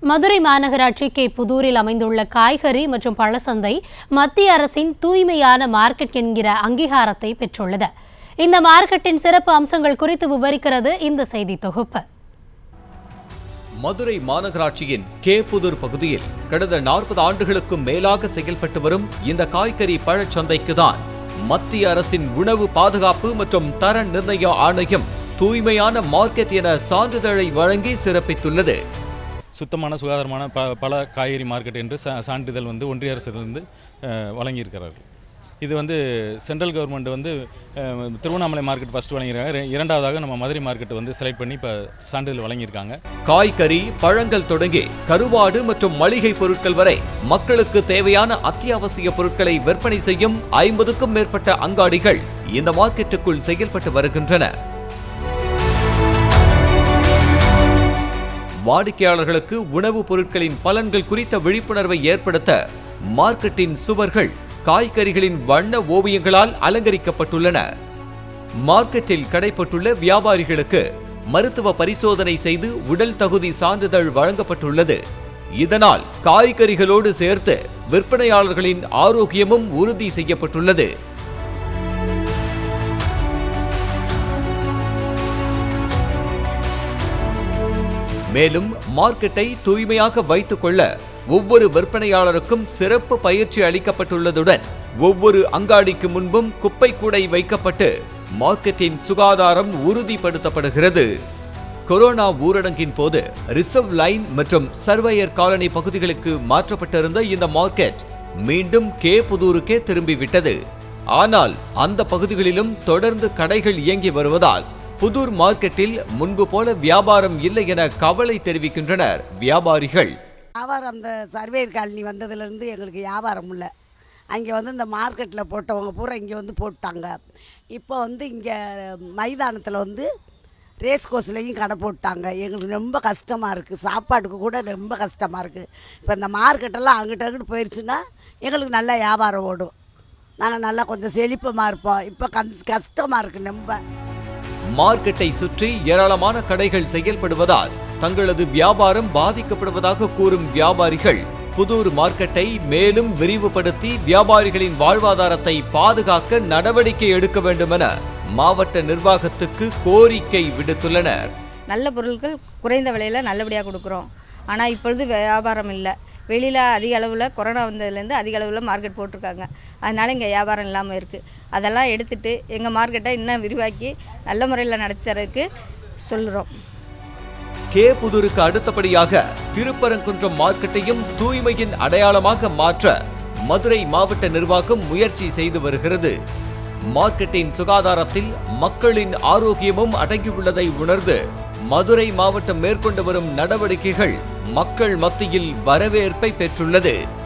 மதுரை மாநகராட்சி கே புதூரில் அமைந்துள்ள காய்கறி மற்றும் பழசந்தை மத்திய அரசின் தூய்மையான மார்க்கெட் என்கிற அங்கீகாரத்தை பெற்றுள்ளது இந்த மார்க்கெட்டின் சிறப்பு அம்சங்கள் குறித்து விவரிக்கிறது இந்த செய்தி தொகுப்பு மதுரை மாநகராட்சியின் கேப்புதூர் பகுதியில் கடந்த நாற்பது ஆண்டுகளுக்கும் மேலாக செயல்பட்டு வரும் இந்த காய்கறி பழச்சந்தைக்கு தான் மத்திய அரசின் உணவு பாதுகாப்பு மற்றும் தர நிர்ணய ஆணையம் தூய்மையான மார்க்கெட் என சான்றிதழை வழங்கி சிறப்பித்துள்ளது சுத்தமான சுகாதாரமான ப பல காய்கறி மார்க்கெட் என்று சா சான்றிதழ் வந்து ஒன்றிய அரசிலிருந்து அஹ், வழங்கியிருக்கிறார்கள் இது வந்து சென்ட்ரல் கவர்மெண்ட் வந்து அஹ், திருவண்ணாமலை மார்க்கெட் ஃபஸ்ட்டு வழங்கியிருக்காங்க ரெ- இரண்டாவதாக நம்ம மதுரை மார்க்கெட் வந்து செலக்ட் பண்ணி இப்போ சான்றிதழ் வழங்கியிருக்காங்க காய்கறி பழங்கள் தொடங்கி கருவாடு மற்றும் மளிகை பொருட்கள் வரை மக்களுக்கு தேவையான அத்தியாவசிய பொருட்களை விற்பனை செய்யும் ஐம்பதுக்கும் மேற்பட்ட அங்காடிகள் இந்த மார்க்கெட்டுக்குள் செயல்பட்டு வருகின்றன வாடிக்கையாளர்களுக்கு உணவுப் பொருட்களின் பலன்கள் குறித்த விழிப்புணர்வை ஏற்படுத்த மார்க்கெட்டின் சுவர்கள் காய்கறிகளின் வண்ண ஓவியங்களால் அலங்கரிக்கப்பட்டுள்ளன மார்க்கெட்டில் கடைப்பட்டுள்ள வியாபாரிகளுக்கு மருத்துவ பரிசோதனை செய்து உடல் தகுதி சான்றிதழ் வழங்கப்பட்டுள்ளது இதனால் காய்கறிகளோடு சேர்த்து விற்பனையாளர்களின் ஆரோக்கியமும் உறுதி செய்யப்பட்டுள்ளது மேலும் மார்க்கெட்டை தூய்மையாக வைத்துக் கொள்ள ஒவ்வொரு விற்பனையாளருக்கும் சிறப்பு பயிற்சி அளிக்கப்பட்டுள்ளதுடன் ஒவ்வொரு அங்காடிக்கு முன்பும் குப்பை கூடை வைக்கப்பட்டு மார்க்கெட்டின் சுகாதாரம் உறுதிப்படுத்தப்படுகிறது கொரோனா ஊரடங்கின் போது ரிசர்வ் லைன் மற்றும் சர்வையர் காலனி பகுதிகளுக்கு மாற்றப்பட்டிருந்த இந்த மார்க்கெட் மீண்டும் கே புதூருக்கே திரும்பிவிட்டது ஆனால் அந்த பகுதிகளிலும் தொடர்ந்து கடைகள் இயங்கி வருவதால் புதூர் மார்க்கெட்டில் முன்பு போல வியாபாரம் இல்லை என கவலை தெரிவிக்கின்றனர் வியாபாரிகள் வியாபாரம் அந்த சர்வேர் காலனி வந்ததுலேருந்து எங்களுக்கு வியாபாரம் இல்லை அங்கே வந்து இந்த மார்க்கெட்டில் போட்டவங்க பூரா இங்கே வந்து போட்டாங்க இப்போ வந்து இங்கே மைதானத்தில் வந்து ரேஸ் கோர்ஸ்லேயும் கடை போட்டாங்க எங்களுக்கு ரொம்ப கஷ்டமாக இருக்குது சாப்பாட்டுக்கு கூட ரொம்ப கஷ்டமாக இருக்குது இப்போ இந்த மார்க்கெட்டெல்லாம் அங்கிட்ட அங்கிட்டு போயிடுச்சுன்னா எங்களுக்கு நல்ல வியாபாரம் ஓடும் நாங்கள் நல்லா கொஞ்சம் செழிப்பமாக இருப்போம் இப்போ கஸ் கஷ்டமாக இருக்குது ரொம்ப மார்க்கெட்டை சுற்றி ஏராளமான கடைகள் செயல்படுவதால் தங்களது வியாபாரம் பாதிக்கப்படுவதாக கூறும் வியாபாரிகள் புதூர் மார்க்கெட்டை மேலும் விரிவுபடுத்தி வியாபாரிகளின் வாழ்வாதாரத்தை பாதுகாக்க நடவடிக்கை எடுக்க வேண்டும் என மாவட்ட நிர்வாகத்துக்கு கோரிக்கை விடுத்துள்ளனர் நல்ல பொருட்கள் குறைந்த விலையில் நல்லபடியாக கொடுக்குறோம் ஆனால் இப்பொழுது வியாபாரம் இல்லை வெளியில் அதிக அளவில் கொரோனா வந்ததுலேருந்து அதிக அளவில் மார்க்கெட் போட்டிருக்காங்க அதனால் இங்கே வியாபாரம் இல்லாமல் இருக்குது அதெல்லாம் எடுத்துட்டு எங்கள் மார்க்கெட்டை இன்னும் விரிவாக்கி நல்ல முறையில் நடத்தி தரதுக்கு சொல்கிறோம் கே புதூருக்கு அடுத்தபடியாக திருப்பரங்குன்றம் மார்க்கெட்டையும் தூய்மையின் அடையாளமாக மாற்ற மதுரை மாவட்ட நிர்வாகம் முயற்சி செய்து வருகிறது மார்க்கெட்டின் சுகாதாரத்தில் மக்களின் ஆரோக்கியமும் அடங்கியுள்ளதை உணர்ந்து மதுரை மாவட்டம் மேற்கொண்டு வரும் நடவடிக்கைகள் மக்கள் மத்தியில் வரவேற்பை பெற்றுள்ளது